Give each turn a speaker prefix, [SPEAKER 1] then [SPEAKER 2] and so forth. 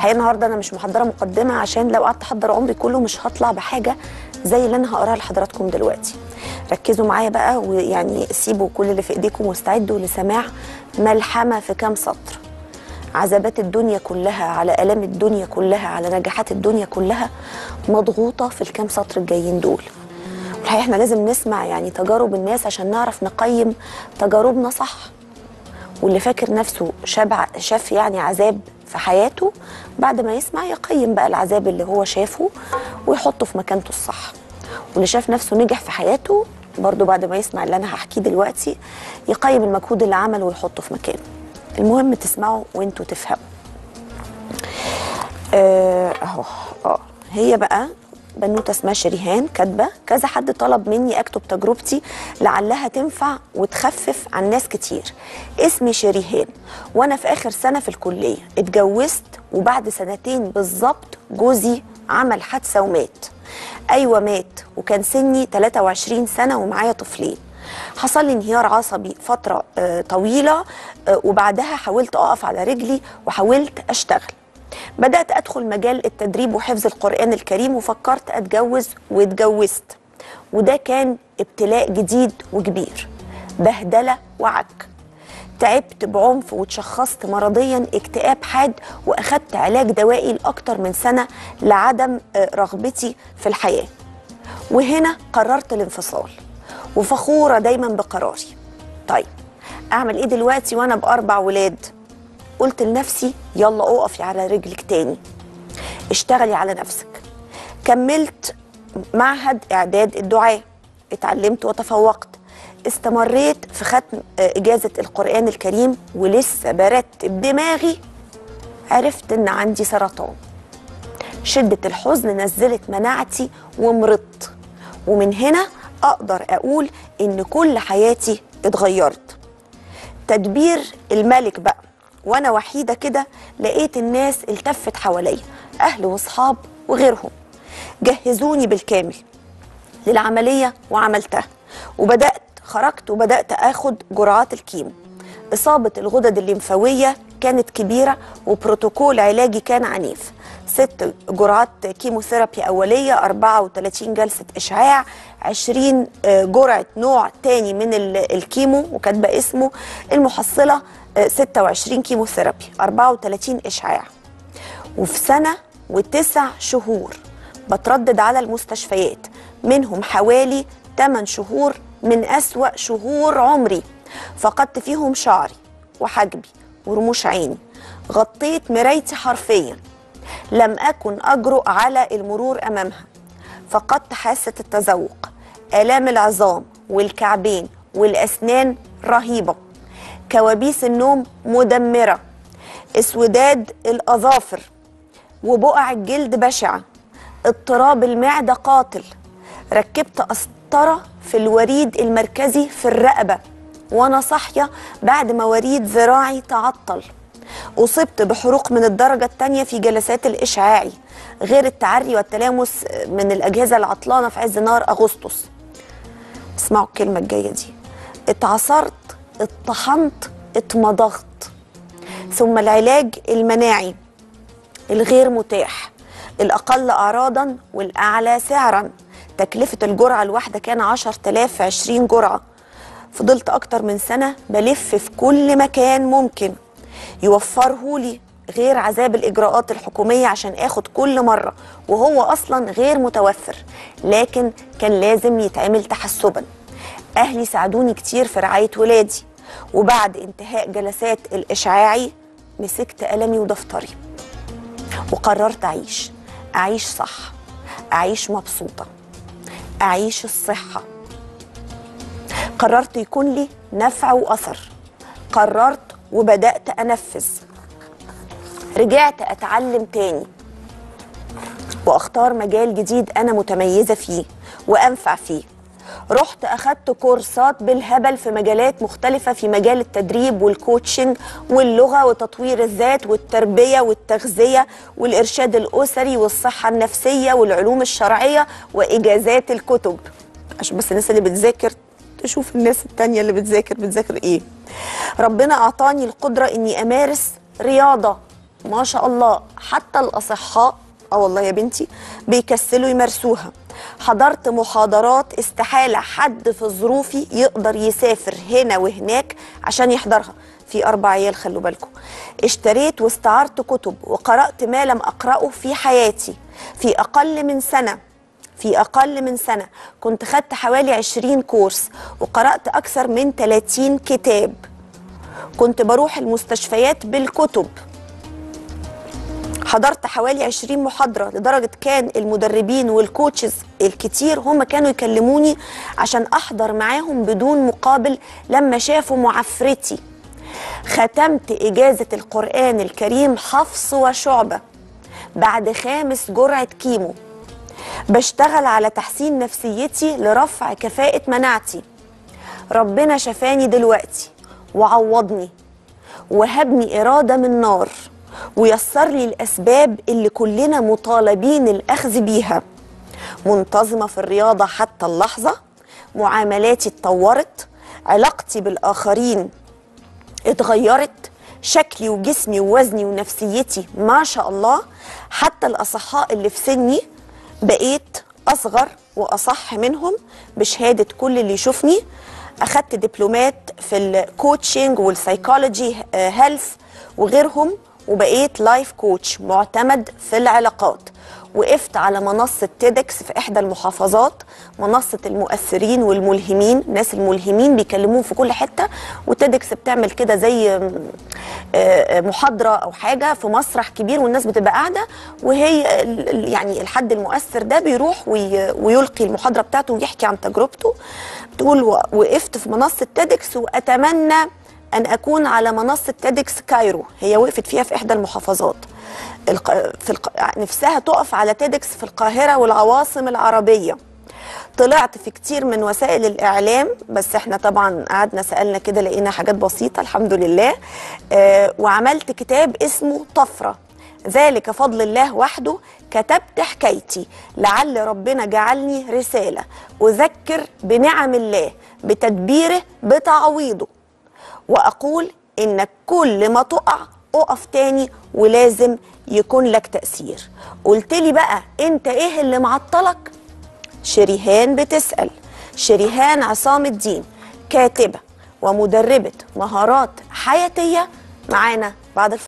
[SPEAKER 1] الحقيقه النهارده انا مش محضره مقدمه عشان لو قعدت احضر عمري كله مش هطلع بحاجه زي اللي انا هقراها لحضراتكم دلوقتي ركزوا معايا بقى ويعني سيبوا كل اللي في ايديكم واستعدوا لسماع ملحمه في كام سطر عذابات الدنيا كلها على الام الدنيا كلها على نجاحات الدنيا كلها مضغوطه في الكام سطر الجايين دول الحقيقه احنا لازم نسمع يعني تجارب الناس عشان نعرف نقيم تجاربنا صح واللي فاكر نفسه شبع شاف يعني عذاب في حياته بعد ما يسمع يقيم بقى العذاب اللي هو شافه ويحطه في مكانته الصح واللي شاف نفسه نجح في حياته برضه بعد ما يسمع اللي انا هحكيه دلوقتي يقيم المجهود اللي عمله ويحطه في مكانه المهم تسمعوا وانتوا تفهموا آه، اهو اه هي بقى بنوته اسمها شريهان كاتبه كذا حد طلب مني اكتب تجربتي لعلها تنفع وتخفف عن ناس كتير اسمي شريهان وانا في اخر سنه في الكليه اتجوزت وبعد سنتين بالظبط جوزي عمل حادثه ومات ايوه مات وكان سني 23 سنه ومعايا طفلين حصل لي انهيار عصبي فتره آه، طويله آه، وبعدها حاولت اقف على رجلي وحاولت اشتغل بدأت أدخل مجال التدريب وحفظ القرآن الكريم وفكرت أتجوز واتجوزت وده كان ابتلاء جديد وكبير بهدلة وعك تعبت بعنف وتشخصت مرضيا اكتئاب حاد وأخدت علاج دوائي لأكتر من سنة لعدم آه، رغبتي في الحياة وهنا قررت الانفصال وفخورة دايما بقراري طيب أعمل إيه دلوقتي وأنا بأربع ولاد قلت لنفسي يلا اقفي على رجلك تاني اشتغلي على نفسك كملت معهد اعداد الدعاء اتعلمت وتفوقت استمريت في ختم آه، اجازه القران الكريم ولسه برتب دماغي عرفت ان عندي سرطان شده الحزن نزلت مناعتي ومرضت ومن هنا اقدر اقول ان كل حياتي اتغيرت تدبير الملك بقى وانا وحيده كده لقيت الناس التفت حواليا اهل واصحاب وغيرهم جهزوني بالكامل للعمليه وعملتها وبدات خرجت وبدات اخد جرعات الكيمو اصابه الغدد الليمفاويه كانت كبيره وبروتوكول علاجي كان عنيف ست جرعات كيموثيرابي أولية 34 جلسة إشعاع 20 آه، جرعة نوع تاني من ال- الكيمو وكاتبة اسمه المحصلة آه، 26 كيموثيرابي 34 إشعاع وفي سنة وتسع شهور بتردد على المستشفيات منهم حوالي 8 شهور من أسوأ شهور عمري فقدت فيهم شعري وحجبي ورموش عيني غطيت مرايتي حرفيا لم أكن أجرؤ على المرور أمامها فقدت حاسة التذوق آلام العظام والكعبين والأسنان رهيبة كوابيس النوم مدمرة اسوداد الأظافر وبقع الجلد بشعة اضطراب المعدة قاتل ركبت قسطرة في الوريد المركزي في الرقبة وأنا صاحية بعد ما وريد ذراعي تعطل أصبت بحروق من الدرجة الثانية في جلسات الإشعاعي غير التعري والتلامس من الأجهزة العطلانة في عز نهار أغسطس اسمعوا الكلمة الجاية دي اتعصرت اتطحنت اتمضغت ثم العلاج المناعي الغير متاح الأقل أعراضا والأعلى سعرا تكلفة الجرعة الواحدة كان 10000 في 20 جرعة فضلت أكتر من سنة بلف في كل مكان ممكن يوفره لي غير عذاب الإجراءات الحكومية عشان آخد كل مرة وهو أصلا غير متوفر لكن كان لازم يتعمل تحسبا أهلي ساعدوني كتير في رعاية ولادي وبعد انتهاء جلسات الإشعاعي مسكت قلمي ودفتري وقررت أعيش أعيش صح أعيش مبسوطة أعيش الصحة قررت يكون لي نفع وأثر قررت وبدأت أنفذ رجعت أتعلم تاني وأختار مجال جديد أنا متميزة فيه وأنفع فيه رحت أخدت كورسات بالهبل في مجالات مختلفة في مجال التدريب والكوتشنج واللغة وتطوير الذات والتربية والتغذية والإرشاد الأسري والصحة النفسية والعلوم الشرعية وإجازات الكتب عشان بس الناس اللي بتذاكر تشوف الناس التانية اللي بتذاكر بتذاكر إيه ربنا أعطاني القدرة إني أمارس رياضة ما شاء الله حتى الاصحاء اه والله يا بنتي بيكسلوا يمارسوها حضرت محاضرات استحاله حد في ظروفي يقدر يسافر هنا وهناك عشان يحضرها في اربع عيال خلوا بالكم اشتريت واستعرت كتب وقرات ما لم اقراه في حياتي في اقل من سنه في أقل من سنة كنت خدت حوالي 20 كورس وقرأت أكثر من 30 كتاب كنت بروح المستشفيات بالكتب حضرت حوالي 20 محاضرة لدرجة كان المدربين والكوتشز الكتير هم كانوا يكلموني عشان أحضر معاهم بدون مقابل لما شافوا معفرتي ختمت إجازة القرآن الكريم حفص وشعبة بعد خامس جرعة كيمو بشتغل على تحسين نفسيتي لرفع كفاءة مناعتي ربنا شفاني دلوقتي وعوضني وهبني إرادة من نار ويسر لي الأسباب اللي كلنا مطالبين الأخذ بيها منتظمة في الرياضة حتى اللحظة معاملاتي اتطورت علاقتي بالآخرين اتغيرت شكلي وجسمي ووزني ونفسيتي ما شاء الله حتى الأصحاء اللي في سني بقيت أصغر وأصح منهم بشهادة كل اللي يشوفني أخدت دبلومات في الكوتشنج والسايكولوجي هيلث وغيرهم وبقيت لايف كوتش معتمد في العلاقات وقفت على منصة تيدكس في إحدى المحافظات منصة المؤثرين والملهمين الناس الملهمين بيكلموهم في كل حتة وتيدكس بتعمل كده زي آه، آه، محاضرة أو حاجة في مسرح كبير والناس بتبقى قاعدة وهي ال- ال- يعني الحد المؤثر ده بيروح وي- ويلقي المحاضرة بتاعته ويحكي عن تجربته بتقول و- وقفت في منصة تيدكس وأتمنى أن أكون على منصة تيدكس كايرو هي وقفت فيها في إحدى المحافظات الق... في الق... نفسها تقف على تيدكس في القاهرة والعواصم العربية طلعت في كتير من وسائل الإعلام بس احنا طبعا قعدنا سألنا كده لقينا حاجات بسيطة الحمد لله آه وعملت كتاب اسمه طفرة ذلك فضل الله وحده كتبت حكايتي لعل ربنا جعلني رسالة أذكر بنعم الله بتدبيره بتعويضه واقول انك كل ما تقع اقف تاني ولازم يكون لك تاثير قلت لي بقى انت ايه اللي معطلك شريهان بتسال شريهان عصام الدين كاتبه ومدربه مهارات حياتيه معانا بعد الفاصل